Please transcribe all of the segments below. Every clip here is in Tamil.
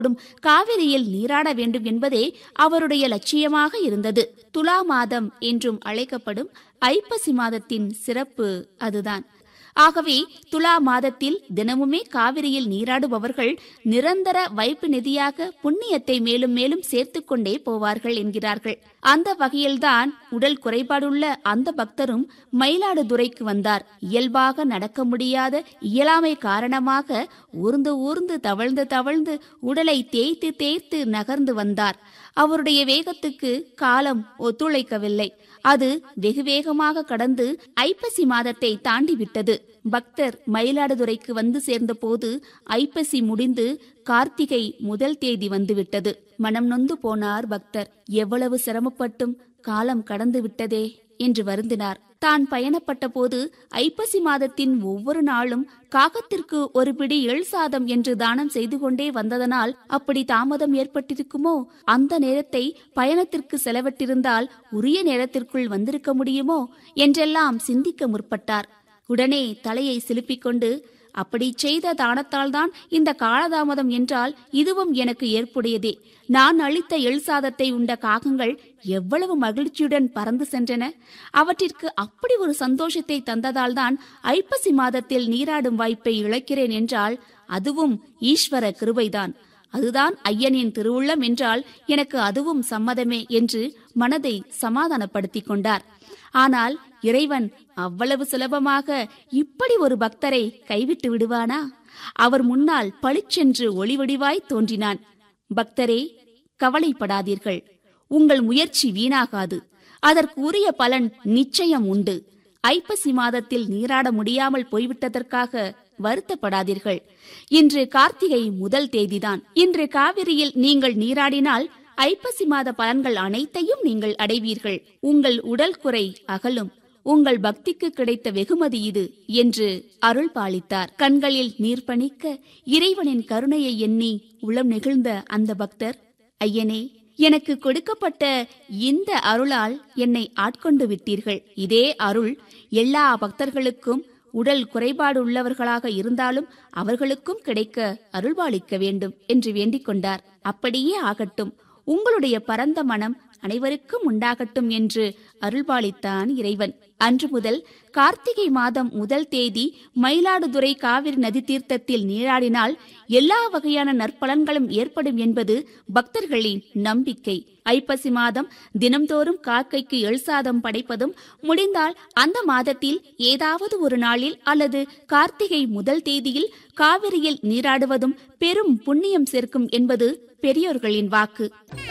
காவிரியில் நீராட வேண்டும் என்பதே அவருடைய லட்சியமாக இருந்தது துலா மாதம் என்றும் அழைக்கப்படும் ஐப்பசி மாதத்தின் சிறப்பு அதுதான் ஆகவே துலா மாதத்தில் தினமுமே காவிரியில் நீராடுபவர்கள் நிரந்தர வைப்பு நிதியாக புண்ணியத்தை மேலும் மேலும் சேர்த்துக் கொண்டே போவார்கள் என்கிறார்கள் அந்த வகையில்தான் உடல் குறைபாடுள்ள அந்த பக்தரும் மயிலாடுதுறைக்கு வந்தார் இயல்பாக நடக்க முடியாத இயலாமை காரணமாக ஊர்ந்து ஊர்ந்து தவழ்ந்து தவழ்ந்து உடலை தேய்த்து தேய்த்து நகர்ந்து வந்தார் அவருடைய வேகத்துக்கு காலம் ஒத்துழைக்கவில்லை அது வெகு வேகமாக கடந்து ஐப்பசி மாதத்தை தாண்டி விட்டது பக்தர் மயிலாடுதுறைக்கு வந்து சேர்ந்தபோது ஐப்பசி முடிந்து கார்த்திகை முதல் தேதி வந்துவிட்டது மனம் நொந்து போனார் பக்தர் எவ்வளவு சிரமப்பட்டும் காலம் கடந்து விட்டதே என்று வருந்தினார் தான் பயணப்பட்ட போது ஐப்பசி மாதத்தின் ஒவ்வொரு நாளும் காகத்திற்கு ஒரு பிடி எள் சாதம் என்று தானம் செய்து கொண்டே வந்ததனால் அப்படி தாமதம் ஏற்பட்டிருக்குமோ அந்த நேரத்தை பயணத்திற்கு செலவிட்டிருந்தால் உரிய நேரத்திற்குள் வந்திருக்க முடியுமோ என்றெல்லாம் சிந்திக்க முற்பட்டார் உடனே தலையை சிலுப்பிக் கொண்டு அப்படி செய்த தானத்தால்தான் இந்த காலதாமதம் என்றால் இதுவும் எனக்கு ஏற்புடையதே நான் அளித்த எள் சாதத்தை உண்ட காகங்கள் எவ்வளவு மகிழ்ச்சியுடன் பறந்து சென்றன அவற்றிற்கு அப்படி ஒரு சந்தோஷத்தை தந்ததால்தான் ஐப்பசி மாதத்தில் நீராடும் வாய்ப்பை இழக்கிறேன் என்றால் அதுவும் ஈஸ்வர கிருபைதான் அதுதான் ஐயனின் திருவுள்ளம் என்றால் எனக்கு அதுவும் சம்மதமே என்று மனதை சமாதானப்படுத்திக் கொண்டார் ஆனால் இறைவன் அவ்வளவு சுலபமாக இப்படி ஒரு பக்தரை கைவிட்டு விடுவானா அவர் முன்னால் பளிச்சென்று ஒளிவடிவாய் தோன்றினான் பக்தரே கவலைப்படாதீர்கள் உங்கள் முயற்சி வீணாகாது அதற்கு உரிய பலன் நிச்சயம் உண்டு ஐப்பசி மாதத்தில் நீராட முடியாமல் போய்விட்டதற்காக வருத்தப்படாதீர்கள் இன்று கார்த்திகை முதல் தேதிதான் இன்று காவிரியில் நீங்கள் நீராடினால் ஐப்பசி மாத பலன்கள் அனைத்தையும் நீங்கள் அடைவீர்கள் உங்கள் உடல் குறை அகலும் உங்கள் பக்திக்கு கிடைத்த வெகுமதி இது என்று அருள் பாலித்தார் கண்களில் நீர் பணிக்க இறைவனின் கருணையை எண்ணி உளம் நெகிழ்ந்த அந்த பக்தர் ஐயனே எனக்கு கொடுக்கப்பட்ட இந்த அருளால் என்னை ஆட்கொண்டு விட்டீர்கள் இதே அருள் எல்லா பக்தர்களுக்கும் உடல் குறைபாடு உள்ளவர்களாக இருந்தாலும் அவர்களுக்கும் கிடைக்க அருள்பாலிக்க வேண்டும் என்று வேண்டிக் கொண்டார் அப்படியே ஆகட்டும் உங்களுடைய பரந்த மனம் அனைவருக்கும் உண்டாகட்டும் என்று அருள்பாலித்தான் இறைவன் அன்று முதல் கார்த்திகை மாதம் முதல் தேதி மயிலாடுதுறை காவிரி நதி தீர்த்தத்தில் நீராடினால் எல்லா வகையான நற்பலன்களும் ஏற்படும் என்பது பக்தர்களின் நம்பிக்கை ஐப்பசி மாதம் தினம்தோறும் காக்கைக்கு எழ்சாதம் படைப்பதும் முடிந்தால் அந்த மாதத்தில் ஏதாவது ஒரு நாளில் அல்லது கார்த்திகை முதல் தேதியில் காவிரியில் நீராடுவதும் பெரும் புண்ணியம் சேர்க்கும் என்பது பெரியோர்களின் வாக்கு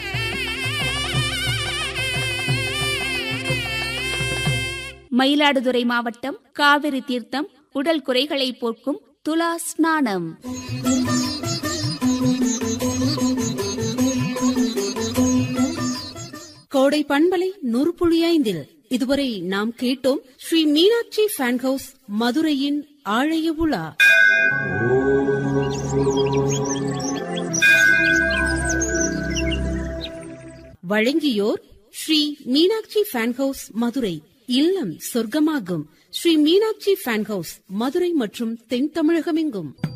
மயிலாடுதுறை மாவட்டம் காவிரி தீர்த்தம் உடல் குறைகளை போக்கும் துலா ஸ்நானம் கோடை பண்பலை நூற்புழியைந்தில் இதுவரை நாம் கேட்டோம் ஸ்ரீ மீனாட்சி ஃபேன் ஹவுஸ் மதுரையின் ஆழைய உலா வழங்கியோர் ஸ்ரீ மீனாட்சி ஃபேன் ஹவுஸ் மதுரை இல்லம் சொர்க்கமாகும் ஸ்ரீ மீனாட்சி ஃபேன் ஹவுஸ் மதுரை மற்றும் தென் தமிழகமெங்கும்